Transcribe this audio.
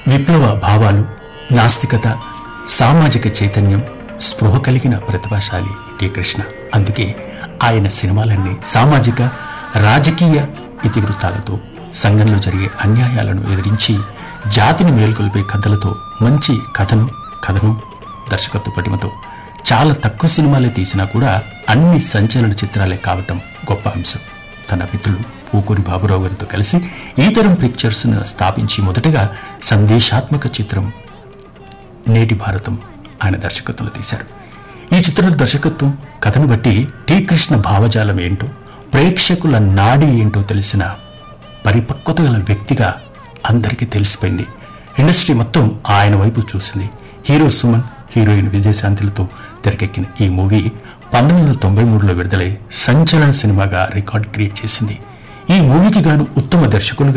విప్లవ భావాలు నాస్తికత సామాజిక చైతన్యం స్పృహ కలిగిన ప్రతిభాశాలి టి కృష్ణ అందుకే ఆయన సినిమాలన్నీ సామాజిక రాజకీయ ఇతివృత్తాలతో సంఘంలో జరిగే అన్యాయాలను ఎదిరించి జాతిని మేల్కొల్పే కథలతో మంచి కథను కథను దర్శకత్వ పటిమతో చాలా తక్కువ సినిమాలే తీసినా కూడా అన్ని సంచలన చిత్రాలే కావటం గొప్ప అంశం తన మిత్రులు పూకూరి బాబురావు గారితో కలిసి ఈ తరం పిక్చర్స్ ను స్థాపించి మొదటగా సందేశాత్మక చిత్రం నేటి భారతం ఆయన దర్శకత్వంలో తీశారు ఈ చిత్రంలో దర్శకత్వం కథను బట్టి టి కృష్ణ భావజాలం ఏంటో ప్రేక్షకుల నాడి ఏంటో తెలిసిన పరిపక్వత గల వ్యక్తిగా అందరికీ తెలిసిపోయింది ఇండస్ట్రీ మొత్తం ఆయన వైపు చూసింది హీరో సుమన్ హీరోయిన్ విజయశాంతిలతో తెరకెక్కిన ఈ మూవీ పంతొమ్మిది వందల తొంభై మూడులో విడుదలై సంచలన సినిమాగా రికార్డ్ క్రియేట్ చేసింది ఈ మూవీకి గాను ఉత్తమ దర్శకులుగా